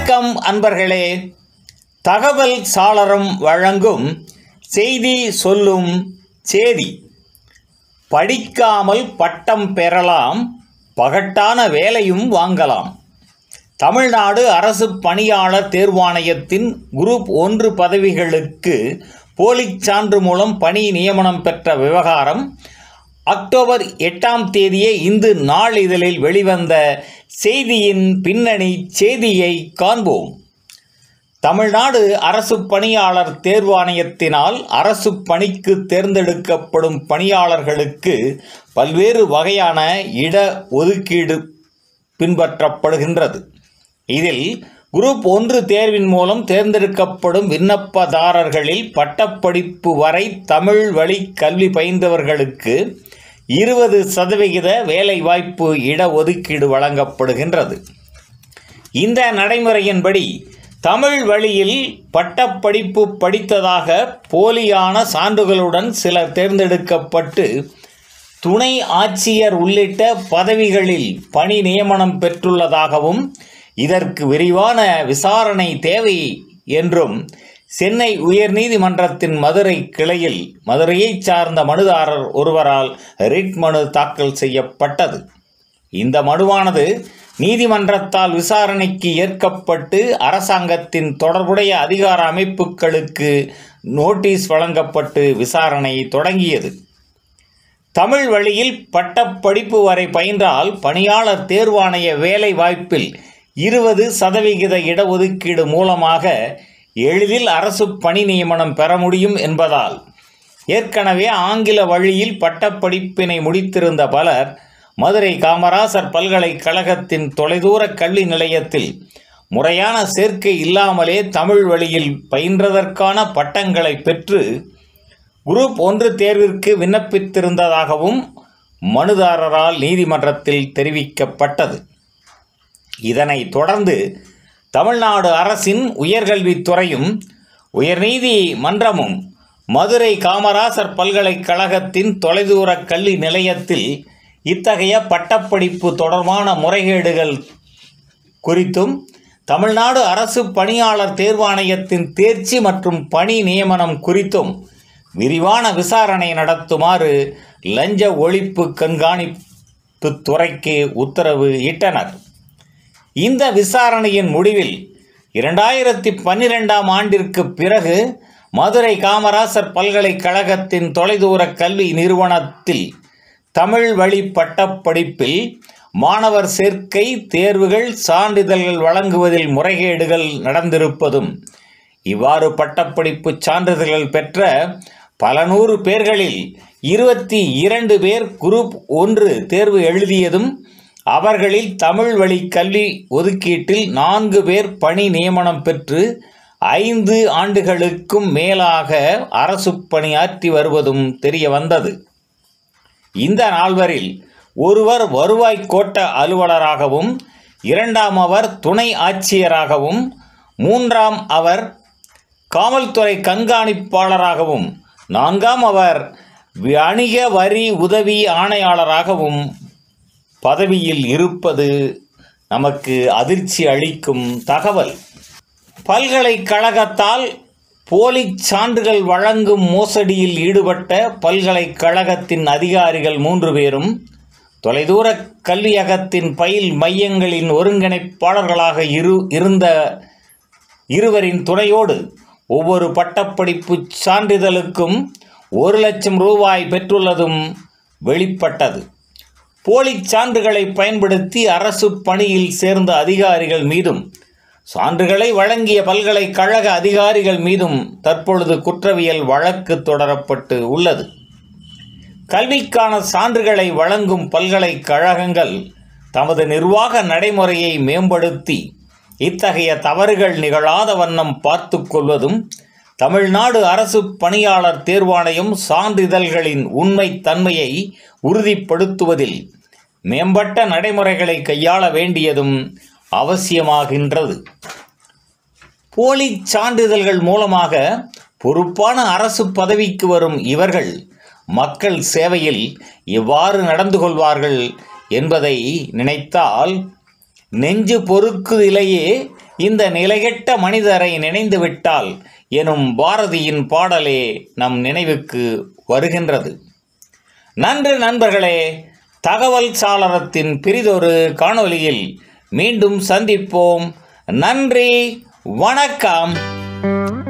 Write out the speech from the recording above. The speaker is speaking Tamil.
வணக்கம் அன்பர்களே தகவல் சாளரம் வழங்கும் செய்தி சொல்லும் சேதி படிக்காமல் பட்டம் பெறலாம் பகட்டான வேலையும் வாங்கலாம் தமிழ்நாடு அரசு பணியாளர் தேர்வாணையத்தின் குரூப் ஒன்று பதவிகளுக்கு போலிச் சான்று மூலம் பணி நியமனம் பெற்ற விவகாரம் அக்டோபர் எட்டாம் தேதியே இந்து நாளிதழில் வெளிவந்த செய்தியின் பின்னணி செய்தியை காண்போம் தமிழ்நாடு அரசு பணியாளர் தேர்வாணையத்தினால் அரசு பணிக்கு தேர்ந்தெடுக்கப்படும் பணியாளர்களுக்கு பல்வேறு வகையான இட ஒதுக்கீடு பின்பற்றப்படுகின்றது இதில் குரூப் ஒன்று தேர்வின் மூலம் தேர்ந்தெடுக்கப்படும் விண்ணப்பதாரர்களில் பட்டப்படிப்பு வரை தமிழ் வழி கல்வி பயின்றவர்களுக்கு இருபது சதவிகித வேலைவாய்ப்பு இடஒதுக்கீடு வழங்கப்படுகின்றது இந்த நடைமுறையின்படி தமிழ் வழியில் பட்டப்படிப்பு படித்ததாக போலியான சான்றுகளுடன் சிலர் தேர்ந்தெடுக்கப்பட்டு துணை ஆட்சியர் உள்ளிட்ட பதவிகளில் பணி நியமனம் பெற்றுள்ளதாகவும் இதற்கு விரிவான விசாரணை தேவை என்றும் சென்னை உயர்நீதிமன்றத்தின் மதுரை கிளையில் மதுரையைச் சார்ந்த மனுதாரர் ஒருவரால் ரிட் மனு தாக்கல் செய்யப்பட்டது இந்த மனுவானது நீதிமன்றத்தால் விசாரணைக்கு ஏற்கப்பட்டு அரசாங்கத்தின் தொடர்புடைய அதிகார அமைப்புகளுக்கு நோட்டீஸ் வழங்கப்பட்டு விசாரணை தொடங்கியது தமிழ் வழியில் பட்டப்படிப்பு வரை பயின்றால் பணியாளர் தேர்வாணைய வேலை வாய்ப்பில் இருபது சதவிகித இடஒதுக்கீடு மூலமாக எளிதில் அரசு பணி நியமனம் பெற முடியும் என்பதால் ஏற்கனவே ஆங்கில வழியில் பட்டப்படிப்பினை முடித்திருந்த பலர் மதுரை காமராசர் பல்கலைக்கழகத்தின் தொலைதூர கல்வி நிலையத்தில் முறையான சேர்க்கை இல்லாமலே தமிழ் வழியில் பயின்றதற்கான பட்டங்களை பெற்று குரூப் ஒன்று தேர்விற்கு விண்ணப்பித்திருந்ததாகவும் மனுதாரரால் நீதிமன்றத்தில் தெரிவிக்கப்பட்டது இதனைத் தொடர்ந்து தமிழ்நாடு அரசின் உயர்கல்வித்துறையும் உயர்நீதிமன்றமும் மதுரை காமராசர் பல்கலைக்கழகத்தின் தொலைதூர கல்வி நிலையத்தில் இத்தகைய பட்டப்படிப்பு தொடர்பான முறைகேடுகள் குறித்தும் தமிழ்நாடு அரசு பணியாளர் தேர்வாணையத்தின் தேர்ச்சி மற்றும் பணி நியமனம் குறித்தும் விரிவான விசாரணை நடத்துமாறு லஞ்ச ஒழிப்பு கண்காணிப்பு துறைக்கு உத்தரவு இட்டனர் இந்த விசாரணையின் முடிவில் இரண்டாயிரத்தி பன்னிரெண்டாம் ஆண்டிற்கு பிறகு மதுரை காமராசர் பல்கலைக்கழகத்தின் தொலைதூர கல்வி நிறுவனத்தில் தமிழ் வழி பட்டப்படிப்பில் மாணவர் சேர்க்கை தேர்வுகள் சான்றிதழ்கள் வழங்குவதில் முறைகேடுகள் நடந்திருப்பதும் இவ்வாறு பட்டப்படிப்பு சான்றிதழ்கள் பெற்ற பல நூறு பேர்களில் இருபத்தி இரண்டு பேர் குரூப் ஒன்று தேர்வு எழுதியதும் அவர்களில் தமிழ் வழி கல்வி ஒதுக்கீட்டில் நான்கு பேர் பணி நியமனம் பெற்று ஐந்து ஆண்டுகளுக்கும் மேலாக அரசு பணியாற்றி வருவதும் தெரிய வந்தது இந்த நால்வரில் ஒருவர் வருவாய் கோட்ட அலுவலராகவும் இரண்டாம் அவர் துணை ஆட்சியராகவும் மூன்றாம் அவர் காவல்துறை கண்காணிப்பாளராகவும் நான்காம் அவர் வணிக வரி உதவி ஆணையாளராகவும் பதவியில் இருப்பது நமக்கு அதிர்ச்சி அளிக்கும் தகவல் பல்கலைக்கழகத்தால் போலி சான்றுகள் வழங்கும் மோசடியில் ஈடுபட்ட பல்கலைக்கழகத்தின் அதிகாரிகள் மூன்று பேரும் தொலைதூர கல்வியகத்தின் பயில் மையங்களின் ஒருங்கிணைப்பாளர்களாக இரு இருந்த இருவரின் துணையோடு ஒவ்வொரு பட்டப்படிப்பு சான்றிதழுக்கும் ஒரு லட்சம் ரூபாய் பெற்றுள்ளதும் வெளிப்பட்டது போலிச் சான்றுகளை பயன்படுத்தி அரசு பணியில் சேர்ந்த அதிகாரிகள் மீதும் சான்றுகளை வழங்கிய பல்கலைக்கழக அதிகாரிகள் மீதும் தற்பொழுது குற்றவியல் வழக்கு தொடரப்பட்டு உள்ளது கல்விக்கான சான்றுகளை வழங்கும் பல்கலைக்கழகங்கள் தமது நிர்வாக நடைமுறையை மேம்படுத்தி இத்தகைய தவறுகள் நிகழாத வண்ணம் பார்த்து கொள்வதும் தமிழ்நாடு அரசு பணியாளர் தேர்வாணையம் சான்றிதழ்களின் உண்மைத் தன்மையை உறுதிப்படுத்துவதில் மேம்பட்ட நடைமுறைகளை கையாள வேண்டியதும் அவசியமாகின்றது போலி சான்றிதழ்கள் மூலமாக பொறுப்பான அரசு பதவிக்கு வரும் இவர்கள் மக்கள் சேவையில் எவ்வாறு நடந்து கொள்வார்கள் என்பதை நினைத்தால் நெஞ்சு பொறுக்குதிலேயே இந்த நிலைகெட்ட மனிதரை நினைந்துவிட்டால் எனும் பாரதியின் பாடலே நம் நினைவுக்கு வருகின்றது நன்று நண்பர்களே தகவல் சாளரத்தின் பிரிதொரு காணொளியில் மீண்டும் சந்திப்போம் நன்றி வணக்கம்